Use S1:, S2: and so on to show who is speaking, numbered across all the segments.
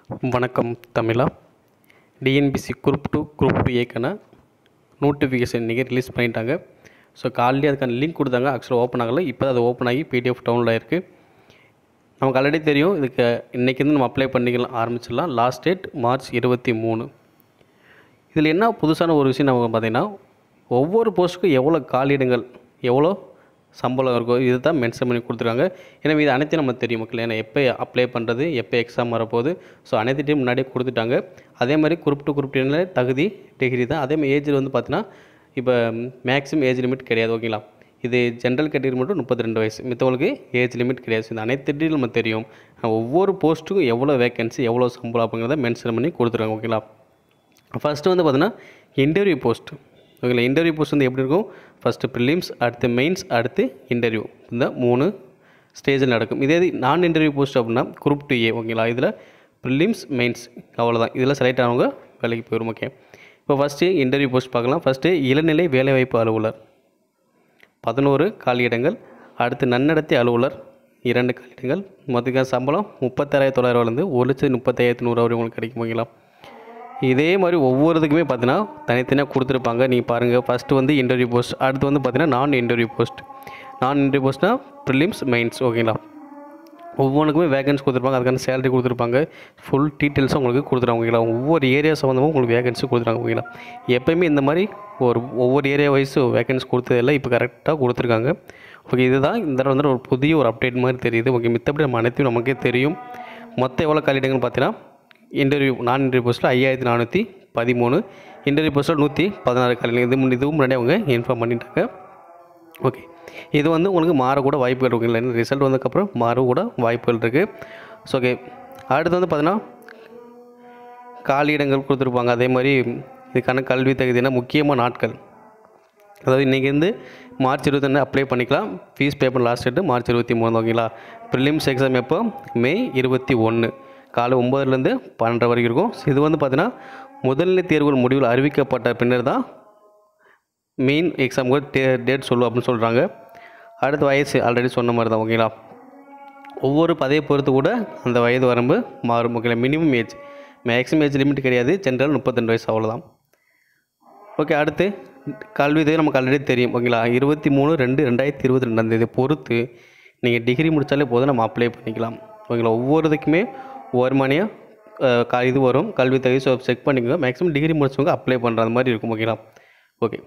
S1: வணக்கம் தமிழா TNPSC group two group two ஏக்கான நோட்டிஃபிகேஷன் இன்றைக்கி ரிலீஸ் பண்ணிட்டாங்க ஸோ காலையிலே அதுக்கான லிங்க் கொடுத்தாங்க ஆக்சுவலாக ஓப்பன் ஆகலை இப்போ அது ஓப்பன் ஆகி பிடிஎஃப் டவுன்லோட் ஆயிருக்கு நமக்கு ஆல்ரெடி தெரியும் இதுக்கு இன்றைக்கி வந்து நம்ம அப்ளை பண்ணிக்கலாம் ஆரம்பிச்சிடலாம் லாஸ்ட் டேட் மார்ச் இருபத்தி மூணு இதில் என்ன புதுசான ஒரு விஷயம் நம்ம பார்த்தீங்கன்னா ஒவ்வொரு போஸ்ட்டுக்கும் எவ்வளோ காலியிடங்கள் எவ்வளோ சம்பளம் இருக்கோ இது தான் மென்ஷன் பண்ணி கொடுத்துருக்காங்க எனவே இது அனைத்தையும் நம்ம தெரியும் மக்கள் ஏன்னா எப்போ அப்ளை பண்ணுறது எப்போ எக்ஸாம் வரப்போகுது ஸோ அனைத்தையும் முன்னாடியே கொடுத்துட்டாங்க அதே மாதிரி குரூப் டூ குரூப் டூனில் தகுதி டிகிரி தான் அதே மாதிரி ஏஜில் வந்து பார்த்தீங்கன்னா இப்போ மேக்ஸிமம் ஏஜ் லிமிட் கிடையாது ஓகேங்களா இது ஜென்ரல் கேட்டகரி மட்டும் முப்பத்தி ரெண்டு வயசு மித்தவங்களுக்கு ஏஜ் லிமிட் கிடையாது இந்த அனைத்து நம்ம தெரியும் ஒவ்வொரு போஸ்ட்டுக்கும் எவ்வளோ வேகன்சி எவ்வளோ சம்பளம் அப்படிங்கிறத மென்ஷன் பண்ணி கொடுத்துருக்காங்க ஓகேங்களா ஃபஸ்ட்டு வந்து பார்த்தீங்கன்னா இன்டர்வியூ போஸ்ட் ஓகேங்களா இன்டர்வியூ போஸ்ட் வந்து எப்படி இருக்கும் ஃபஸ்ட்டு ப்ரிலிம்ஸ் அடுத்து மெயின்ஸ் அடுத்து இன்டர்வியூ இந்த மூணு ஸ்டேஜில் நடக்கும் இதே இது நான் இன்டர்வியூ போஸ்ட் அப்படின்னா குரூப் டூ ஏ ஓகேங்களா இதில் ப்ரிலிம்ஸ் மெயின்ஸ் அவ்வளோதான் இதில் செலக்ட் ஆனவங்க வேலைக்கு போயிடும் ஓகே இப்போ ஃபஸ்ட்டு இன்டர்வியூ போஸ்ட் பார்க்கலாம் ஃபஸ்ட்டு இளநிலை வேலைவாய்ப்பு அலுவலர் பதினோரு காலியிடங்கள் அடுத்து நன்னடத்தை அலுவலர் இரண்டு காலியிடங்கள் மொத்தக்கான சம்பளம் முப்பத்தாயிரத்தி தொள்ளாயிரூவாலேருந்து ஒரு லட்சத்து முப்பத்தாயிரத்தி நூறுரூவா வரை உங்களுக்கு கிடைக்கும் ஓகேங்களா இதே மாதிரி ஒவ்வொருத்துக்குமே பார்த்தீங்கன்னா தனித்தனியாக கொடுத்துருப்பாங்க நீங்கள் பாருங்கள் ஃபஸ்ட்டு வந்து இன்டர்வியூ போஸ்ட் அடுத்து வந்து பார்த்தீங்கன்னா non interview post non interview போஸ்ட்னா ப்ரிலிம்ஸ் மெயின்ஸ் ஓகேங்களா ஒவ்வொன்றுக்குமே வேகன்சி கொடுத்துருப்பாங்க அதுக்கான சேலரி கொடுத்துருப்பாங்க ஃபுல் டீட்டெயில்ஸும் உங்களுக்கு கொடுத்துருவாங்க ஓகேங்களா ஒவ்வொரு ஏரியா சம்மந்தமாக உங்களுக்கு வேகன்சி கொடுத்துருவாங்க ஓகேங்களா எப்போயுமே இந்த மாதிரி ஒரு ஒவ்வொரு ஏரியா வைஸ் வேகன்சி கொடுத்ததெல்லாம் இப்போ கரெக்டாக கொடுத்துருக்காங்க ஓகே இதுதான் இந்த தடவை வந்து ஒரு புதிய ஒரு அப்டேட் மாதிரி தெரியுது ஓகே மித்தபடி நம்ம அனைத்தையும் நமக்கே தெரியும் மொத்தம் எவ்வளோ காலிடங்கள்னு பார்த்தீங்கன்னா இன்டர்வியூ நான் இன்டர்வியூ போஸ்ட்டில் ஐயாயிரத்தி நானூற்றி பதிமூணு இன்டர்வியூ போஸ்ட்டில் நூற்றி பதினாறு காலையில் இது முன் இதுவும் முன்னாடி அவங்க இன்ஃபார்ம் பண்ணிட்டாங்க ஓகே இது வந்து உங்களுக்கு மாறக்கூட வாய்ப்புகள் இருக்குங்களா இன்னும் ரிசல்ட் வந்ததுக்கப்புறம் மாறக்கூட வாய்ப்புகள் இருக்குது ஸோ ஓகே அடுத்து வந்து பார்த்தீங்கன்னா காலியிடங்கள் கொடுத்துருப்பாங்க அதே மாதிரி இதுக்கான கல்வி தகுதினா முக்கியமான நாட்கள் அதாவது இன்றைக்கி வந்து மார்ச் இருபத்தொன்று அப்ளை பண்ணிக்கலாம் ஃபீஸ் பே பண்ண லாஸ்ட் டேட்டு மார்ச் இருபத்தி மூணு ஓகேங்களா ப்ரிலிம்ஸ் எக்ஸாம் எப்போ மே இருபத்தி ஒன்று காலை ஒம்பதுலேருந்து பன்னெண்டரை வரைக்கும் இருக்கும் இது வந்து பார்த்தீங்கன்னா முதல்நிலை தேர்வுகள் முடிவில் அறிவிக்கப்பட்ட பின்னர் தான் மெயின் எக்ஸாமுக்கு டே டேட் சொல்லுவோம் அப்படின்னு சொல்கிறாங்க அடுத்த வயசு ஆல்ரெடி சொன்ன மாதிரி தான் ஓகேங்களா ஒவ்வொரு பதவியை பொறுத்து கூட அந்த வயது வரம்பு மாறும் ஓகேங்களா minimum age maximum age limit கிடையாது ஜென்ரல் முப்பத்தெண்டு வயசு அவ்வளோதான் ஓகே அடுத்து கல்வி தேவை நமக்கு ஆல்ரெடி தெரியும் ஓகேங்களா இருபத்தி மூணு ரெண்டு ரெண்டாயிரத்தி இருபத்தி ரெண்டாம் தேதி பொறுத்து நீங்கள் டிகிரி முடித்தாலே போதும் நம்ம அப்ளை பண்ணிக்கலாம் ஓகேங்களா ஒவ்வொரு இதுக்குமே வருமானியாக க இது வரும் கல்வி தகுதி ஸோ செக் பண்ணிக்கோங்க மேக்ஸிமம் டிகிரி முடிச்சவங்க அப்ளை பண்ணுற மாதிரி இருக்கும் ஓகேங்களா ஓகே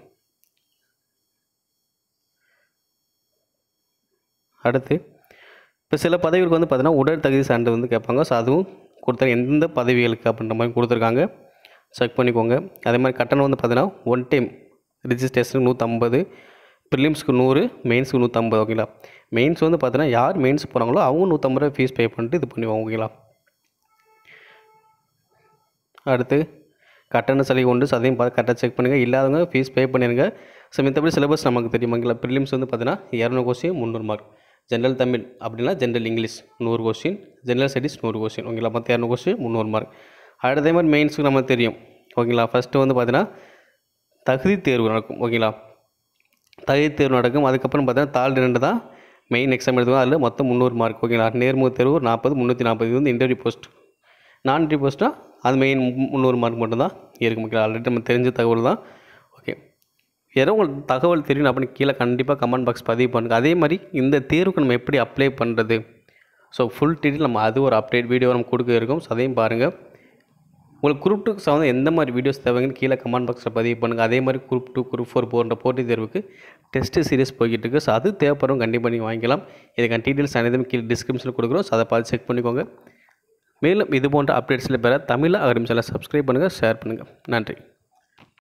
S1: அடுத்து இப்போ சில பதவிகளுக்கு வந்து பார்த்தீங்கன்னா உடல் தகுதி சான்றிதழ் வந்து கேட்பாங்க ஸோ அதுவும் கொடுத்தா எந்த பதவிகளுக்கு அப்படின்ற மாதிரி கொடுத்துருக்காங்க செக் பண்ணிக்கோங்க அதே மாதிரி கட்டணம் வந்து பார்த்தீங்கன்னா ஒன் டைம் ரிஜிஸ்ட்ரேஷனுக்கு நூற்றம்பது ப்ரிலிம்ஸ்க்கு நூறு மெயின்ஸுக்கு நூற்றம்பது ஓகேங்களா மெயின்ஸ் வந்து பார்த்தீங்கன்னா யார் மெயின்ஸ் போகிறாங்களோ அவங்க நூற்றம்பது ரூபா ஃபீஸ் பே பண்ணிட்டு இது பண்ணுவாங்க ஓகேங்களா அடுத்து கட்டண சலுகை உண்டு ஸோ அதையும் பார்த்து கரெக்டாக செக் பண்ணுங்கள் இல்லாதவங்க ஃபீஸ் பே பண்ணிடுங்க ஸோ மித்தபடி சிலபஸ் நமக்கு தெரியுமாங்களா ப்ரிலிம்ஸ் வந்து பார்த்தீங்கன்னா இரநூறு கொஸ்டின் முந்நூறு மார்க் ஜென்ரல் தமிழ் அப்படின்னா ஜென்ரல் இங்கிலீஷ் நூறு கொஸ்டின் ஜென்ரல் ஸ்டடீஸ் நூறு கொஸ்டின் ஓகேங்களா மொத்தம் இரநூறு கொஸ்டின் முந்நூறு மார்க் அடுத்தே மாதிரி மெயின்ஸுக்கு நம்ம தெரியும் ஓகேங்களா ஃபஸ்ட்டு வந்து பார்த்தீங்கன்னா தகுதி தேர்வு நடக்கும் ஓகேங்களா தகுதி தேர்வு நடக்கும் அதுக்கப்புறம் பார்த்தீங்கன்னா தாள் ரெண்டு தான் மெயின் எக்ஸாம் எழுதுவோம் அதில் மொத்தம் முந்நூறு மார்க் ஓகேங்களா நேர்முக தேர்வு நாற்பது முந்நூற்றி நாற்பது இது வந்து இன்டர்வியூ போஸ்ட் நான் இன்டர்வியூ போஸ்ட்டாக அது மெயின் முந்நூறு மார்க் மட்டும்தான் இருக்கும் ஓகே ஆல்ரெடி நம்ம தெரிஞ்ச தகவல் தான் ஓகே ஏதோ உங்களுக்கு தகவல் தெரியும் அப்படின்னு கீழே கண்டிப்பாக கமெண்ட் பாக்ஸ் பதிவு பண்ணுங்க அதே மாதிரி இந்த தேர்வுக்கு நம்ம எப்படி அப்ளை பண்ணுறது ஸோ ஃபுல் டீட்டெயில் நம்ம அது ஒரு அப்டேட் வீடியோ நம்ம கொடுக்க இருக்கோம் ஸோ அதையும் பாருங்கள் உங்களுக்கு குரூப் டூக்கு சம்மந்தம் எந்த மாதிரி வீடியோஸ் தேவைங்கன்னு கீழே கமெண்ட் பாக்ஸில் பதிவு பண்ணுங்கள் அதே மாதிரி குரூப் டூ குரூப் ஃபோர் போன்ற போட்டித் தேர்வுக்கு டெஸ்ட்டு சீரியஸ் போய்கிட்டு இருக்குது ஸோ அது தேவைப்படும் கண்டிப்பாக நீங்கள் வாங்கிக்கலாம் இதுக்கான டீட்டெயில்ஸ் அனைத்தும் கீழே டிஸ்கிரிப்ஷனில் கொடுக்குறோம் ஸோ அதை பார்த்து செக் பண்ணிக்கோங்க மேலும் இது போன்ற அப்டேட்ஸில் பெற தமிழ் அகரம் சேனலை சப்ஸ்கிரைப் பண்ணுங்கள் ஷேர் பண்ணுங்கள் நன்றி